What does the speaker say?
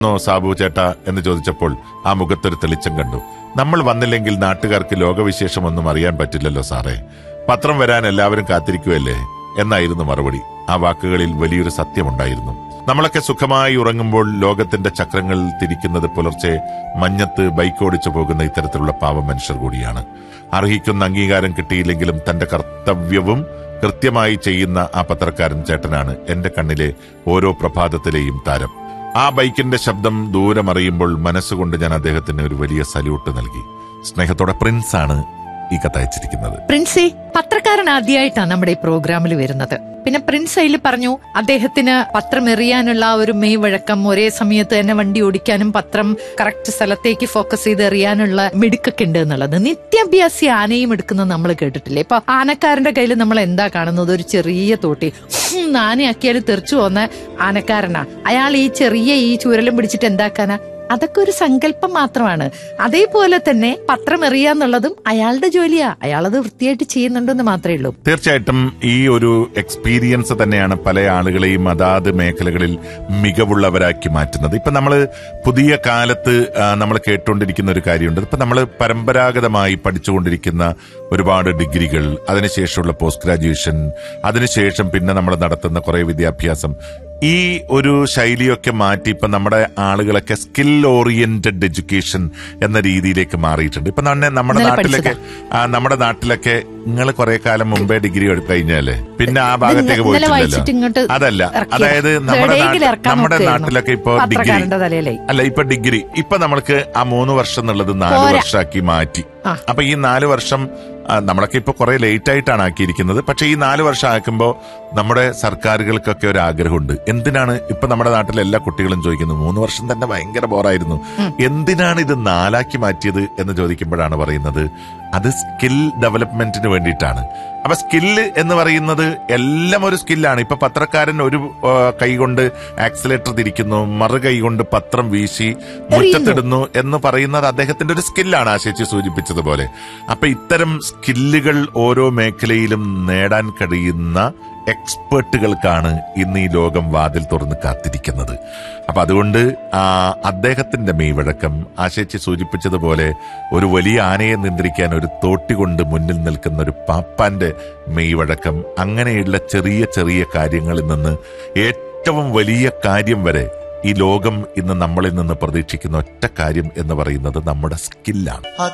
ോ സാബു ചേട്ടാ എന്ന് ചോദിച്ചപ്പോൾ ആ മുഖത്തൊരു തെളിച്ചം കണ്ടു നമ്മൾ വന്നില്ലെങ്കിൽ നാട്ടുകാർക്ക് ലോകവിശേഷമൊന്നും അറിയാൻ പറ്റില്ലല്ലോ സാറേ പത്രം വരാൻ എല്ലാവരും കാത്തിരിക്കുമല്ലേ എന്നായിരുന്നു മറുപടി ആ വാക്കുകളിൽ വലിയൊരു സത്യമുണ്ടായിരുന്നു നമ്മളൊക്കെ സുഖമായി ഉറങ്ങുമ്പോൾ ലോകത്തിന്റെ ചക്രങ്ങൾ തിരിക്കുന്നത് പുലർച്ചെ മഞ്ഞത്ത് ബൈക്ക് ഓടിച്ചു പോകുന്ന ഇത്തരത്തിലുള്ള പാവ മനുഷ്യർ കൂടിയാണ് അർഹിക്കുന്ന അംഗീകാരം കിട്ടിയില്ലെങ്കിലും തന്റെ കർത്തവ്യവും കൃത്യമായി ചെയ്യുന്ന ആ പത്രക്കാരൻ ചേട്ടനാണ് എന്റെ കണ്ണിലെ ഓരോ പ്രഭാതത്തിലെയും താരം ആ ബൈക്കിന്റെ ശബ്ദം ദൂരം അറിയുമ്പോൾ മനസ്സുകൊണ്ട് ഞാൻ അദ്ദേഹത്തിന് ഒരു വലിയ സല്യൂട്ട് നൽകി സ്നേഹത്തോടെ പ്രിൻസ് ആണ് ഈ കത്തയച്ചിരിക്കുന്നത് പ്രിൻസി പത്രക്കാരൻ ആദ്യമായിട്ടാണ് നമ്മുടെ ഈ പ്രോഗ്രാമിൽ വരുന്നത് പിന്നെ പ്രിൻസ് അതിൽ പറഞ്ഞു അദ്ദേഹത്തിന് പത്രം എറിയാനുള്ള ആ ഒരു മെയ് വഴക്കം ഒരേ സമയത്ത് തന്നെ വണ്ടി ഓടിക്കാനും പത്രം കറക്റ്റ് സ്ഥലത്തേക്ക് ഫോക്കസ് ചെയ്ത് എറിയാനുള്ള മിടുക്കൊക്കെ ഉണ്ട് എന്നുള്ളത് നിത്യാഭ്യാസി ആനയും എടുക്കുന്നത് നമ്മൾ കേട്ടിട്ടില്ലേ ഇപ്പൊ ആനക്കാരന്റെ കയ്യിൽ നമ്മൾ എന്താ കാണുന്നത് ഒരു ചെറിയ തോട്ടി ഹും, ആനയാക്കിയാൽ തെറിച്ചു പോന്ന ആനക്കാരനാ അയാൾ ഈ ചെറിയ ഈ ചൂരലും പിടിച്ചിട്ട് എന്താക്കാനാ അതൊക്കെ ഒരു സങ്കല്പം മാത്രമാണ് അതേപോലെ തന്നെ പത്രം എറിയാന്നുള്ളതും അയാളുടെ ജോലിയാ അയാളത് വൃത്തിയായിട്ട് ചെയ്യുന്നുണ്ടെന്ന് മാത്രമേ ഉള്ളൂ തീർച്ചയായിട്ടും ഈ ഒരു എക്സ്പീരിയൻസ് തന്നെയാണ് പല ആളുകളെയും അതാത് മേഖലകളിൽ മികവുള്ളവരാക്കി മാറ്റുന്നത് ഇപ്പൊ നമ്മൾ പുതിയ കാലത്ത് നമ്മൾ കേട്ടുകൊണ്ടിരിക്കുന്ന ഒരു കാര്യമുണ്ട് ഇപ്പൊ നമ്മൾ പരമ്പരാഗതമായി പഠിച്ചുകൊണ്ടിരിക്കുന്ന ഒരുപാട് ഡിഗ്രികൾ അതിനുശേഷമുള്ള പോസ്റ്റ് ഗ്രാജുവേഷൻ അതിനുശേഷം പിന്നെ നമ്മൾ നടത്തുന്ന കുറെ വിദ്യാഭ്യാസം ഈ ഒരു ശൈലിയൊക്കെ മാറ്റി ഇപ്പൊ നമ്മുടെ ആളുകളൊക്കെ സ്കിൽ ഓറിയന്റഡ് എഡ്യൂക്കേഷൻ എന്ന രീതിയിലേക്ക് മാറിയിട്ടുണ്ട് ഇപ്പൊ നമ്മ- നമ്മുടെ ഇന്നലെ നാട്ടിലൊക്കെ ആ, നമ്മുടെ നാട്ടിലൊക്കെ നിങ്ങൾ കുറെ കാലം മുമ്പേ ഡിഗ്രി കഴിഞ്ഞാലേ പിന്നെ ആ ഭാഗത്തേക്ക് ഇന്നലെ വായിച്ചിട്ട് ഇങ്ങോട്ട് പോയിട്ടില്ലല്ലോ അതല്ല ഇറക്കിയതാ. അതായത് നമ്മുടെ എവിടെയെങ്കിലും നാട്ടി- ഇറക്കാൻ നമ്മുടെ നോക്കുകയായിരുന്നു. നാട്ടിലൊക്കെ ഇപ്പൊ ഡിഗ്രി പത്രക്കാരന്റെ തലയിലായി അല്ല ഇപ്പൊ ഡിഗ്രി ഇപ്പൊ നമ്മൾക്ക് ആ മൂന്ന് വർഷം എന്നുള്ളത് നാല് പോരാ. വർഷമാക്കി മാറ്റി ആ. അപ്പൊ ഈ നാല് വർഷം ആ, നമ്മളൊക്കെ ഇപ്പൊ കുറെ ലേറ്റ് ആയിട്ടാണ് ആക്കിയിരിക്കുന്നത് പക്ഷെ ഈ നാല് വർഷം ആക്കുമ്പോൾ നമ്മുടെ സർക്കാരുകൾക്കൊക്കെ ഒരു ആഗ്രഹമുണ്ട് എന്തിനാണ് ഇപ്പൊ നമ്മുടെ നാട്ടിലെ എല്ലാ കുട്ടികളും ചോദിക്കുന്നത് മൂന്ന് വർഷം തന്നെ ഭയങ്കര ബോറായിരുന്നു എന്തിനാണ് ഇത് നാലാക്കി മാറ്റിയത് എന്ന് ചോദിക്കുമ്പോഴാണ് പറയുന്നത് അത് സ്കിൽ ഡെവലപ്മെന്റിന് വേണ്ടിയിട്ടാണ് അപ്പൊ സ്കില്ല് എന്ന് പറയുന്നത് എല്ലാം ഒരു സ്കില്ലാണ് ഇപ്പൊ പത്രക്കാരൻ ഒരു ആ, കൈകൊണ്ട് ആക്സിലേറ്റർ തിരിക്കുന്നു മറു കൈകൊണ്ട് പത്രം വീശി മുറ്റത്തിടുന്നു എന്ന് പറയുന്നത് അദ്ദേഹത്തിന്റെ ഒരു സ്കില്ലാണ് ആശിച്ച് സൂചിപ്പിച്ചതുപോലെ അപ്പൊ ഇത്തരം സ്കില്ലുകൾ ഓരോ മേഖലയിലും നേടാൻ കഴിയുന്ന എക്സ്പേർട്ടുകൾക്കാണ് ഇന്ന് ഈ ലോകം വാതിൽ തുറന്ന് കാത്തിരിക്കുന്നത് അപ്പൊ അതുകൊണ്ട് ആ അദ്ദേഹത്തിന്റെ മെയ്വഴക്കം ആശയിച്ച് സൂചിപ്പിച്ചതുപോലെ ഒരു വലിയ ആനയെ നിയന്ത്രിക്കാൻ ഒരു തോട്ടി കൊണ്ട് മുന്നിൽ നിൽക്കുന്ന ഒരു പാപ്പാന്റെ മെയ്വഴക്കം അങ്ങനെയുള്ള ചെറിയ ചെറിയ കാര്യങ്ങളിൽ നിന്ന് ഏറ്റവും വലിയ കാര്യം വരെ ഈ ലോകം ഇന്ന് നമ്മളിൽ നിന്ന് പ്രതീക്ഷിക്കുന്ന ഒറ്റ കാര്യം എന്ന് പറയുന്നത് നമ്മുടെ സ്കില്ലാണ്